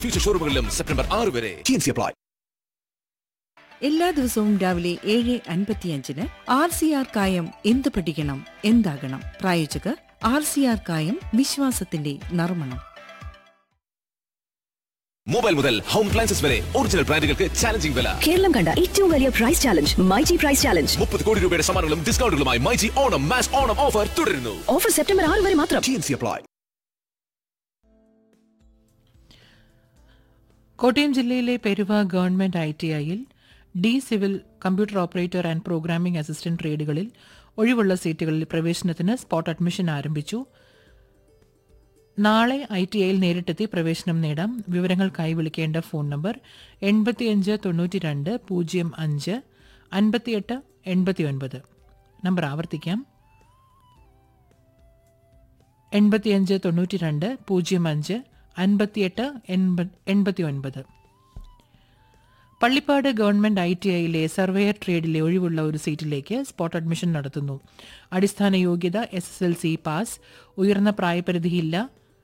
future ഷോറൂമുകളിലും September ആറ് വരെ T&C apply എല്ലാ ദിവസവും രാവിലെ ഏഴ് അൻപത്തിയഞ്ചിന് ആർ സി ആർ കായം എന്ത് പഠിക്കണം എന്താകണം പ്രായോജകർ ആർ സി ആർ കായം വിശ്വാസത്തിന്റെ നർമ്മണം മൊബൈൽ മുതൽ ഹോം അപ്ലയൻസസ് വരെ ഒറിജിനൽ ബ്രാൻഡുകൾക്ക് ചാലഞ്ചിങ് വില കേരളം കണ്ട ഏറ്റവും വലിയ price challenge myG price challenge മുപ്പത് കോടി രൂപയുടെ സമ്മാനങ്ങളും ഡിസ്കൗണ്ടുകളുമായി മൈജി ഓണം മാസ് ഓണം ഓഫർ തുടരുന്നു ഓഫർ സെപ്റ്റംബർ ആറ് വരെ മാത്രം ടിഎൻസി അപ്ലൈ കോട്ടയം ജില്ലയിലെ പെരുവ ഗവൺമെന്റ് ഐ ടി ഐയിൽ D civil computer operator and programming assistant ട്രേഡുകളിൽ ഒഴിവുള്ള സീറ്റുകളിൽ പ്രവേശനത്തിന് സ്പോട്ട് അഡ്മിഷൻ ആരംഭിച്ചു നാളെ ഐ ടി ഐയിൽ നേരിട്ടെത്തി പ്രവേശനം നേടാം വിവരങ്ങൾക്കായി വിളിക്കേണ്ട ഫോൺ നമ്പർ എൺപത്തിയഞ്ച് തൊണ്ണൂറ്റി രണ്ട് പൂജ്യം അഞ്ച് അൻപത്തിയെട്ട് എൺപത്തി ഒൻപത് നമ്പർ ആവർത്തിക്കാം എൺപത്തിയഞ്ച് തൊണ്ണൂറ്റി രണ്ട് പൂജ്യം അഞ്ച് അൻപത്തിയെട്ട് എൺപ- എൺപത്തി ഒൻപത് പള്ളിപ്പാട് ഗവൺമെന്റ് ഐ ടി ഐയിലെ സർവേയർ ട്രേഡിലെ ഒഴിവുള്ള ഒരു സീറ്റിലേക്ക് സ്പോട്ട് അഡ്മിഷൻ നടത്തുന്നു അടിസ്ഥാന യോഗ്യത S S L C pass ഉയർന്ന പ്രായപരിധിയില്ല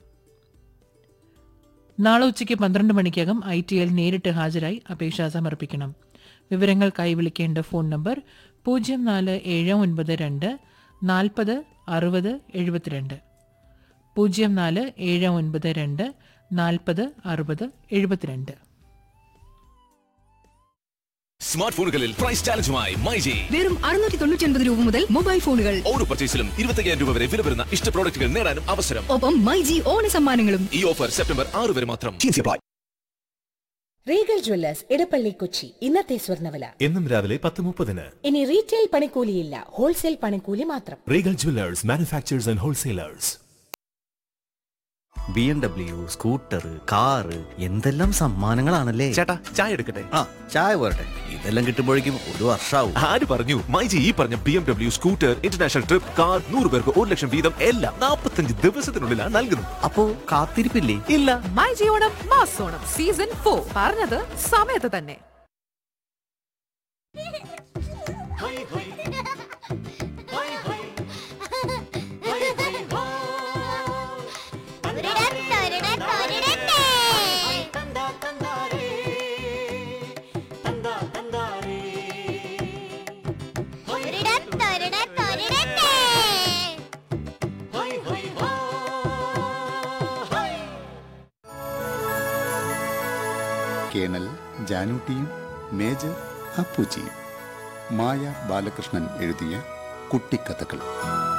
നാളെ ഉച്ചയ്ക്ക് പന്ത്രണ്ട് മണിക്കകം ഐ ടി ഐയിൽ നേരിട്ട് ഹാജരായി അപേക്ഷ സമർപ്പിക്കണം വിവരങ്ങൾക്കായി വിളിക്കേണ്ട ഫോൺ നമ്പർ പൂജ്യം നാല് ഏഴ് ഒൻപത് രണ്ട് നാൽപ്പത് അറുപത് എഴുപത്തിരണ്ട് പൂജ്യം നാല് ഏഴ് ഒൻപത് രണ്ട് നാൽപ്പത് അറുപത് എഴുപത്തിരണ്ട് സ്മാർട്ട് ഫോണുകളിൽ പ്രൈസ് ചാലഞ്ചുമായി മൈജി വെറും അറുന്നൂറ്റി തൊണ്ണൂറ്റി ഒൻപത് രൂപ മുതൽ മൊബൈൽ ഫോണുകൾ ഓരോ പർച്ചേസിലും ഇരുപത്തയ്യായിരം രൂപ വരെ വില വരുന്ന ഇഷ്ട പ്രോഡക്റ്റുകൾ നേടാനും അവസരം ഒപ്പം മൈജി ഓണ സമ്മാനങ്ങളും ഈ ഓഫർ സെപ്റ്റംബർ ആറ് വരെ മാത്രം T N C apply Regal jewellers Edappally Kochi ഇന്നത്തെ സ്വർണ്ണവില എന്നും രാവിലെ പത്ത് മുപ്പതിന് ഇനി റീറ്റെയിൽ പണിക്കൂലിയില്ല ഹോൾസെയിൽ പണിക്കൂലി മാത്രം Regal jewellers manufacturers and wholesalers B M W scooter car എന്തെല്ലാം സമ്മാനങ്ങളാണല്ലേ ചേട്ടാ ചായ എടുക്കട്ടെ ആ ചായ പോരട്ടെ ഇതെല്ലാം കിട്ടുമ്പോഴേക്കും ഒരു വർഷാവും ആര് പറഞ്ഞു മൈജി ഈ പറഞ്ഞ B M W scooter international trip car നൂറ് പേർക്ക് ഒരു ലക്ഷം വീതം എല്ലാം നാൽപ്പത്തഞ്ച് ദിവസത്തിനുള്ളിലാണ് നൽകുന്നത് അപ്പോ കാത്തിരിപ്പില്ലേ ഇല്ല മൈ ജിയോണം മാസോണം സീസൺ ഫോർ പറഞ്ഞത് സമയത്ത് തന്നെ കേണൽ ജാനൂട്ടിയും മേജർ അപ്പുജിയും മായ ബാലകൃഷ്ണൻ എഴുതിയ കുട്ടിക്കഥകൾ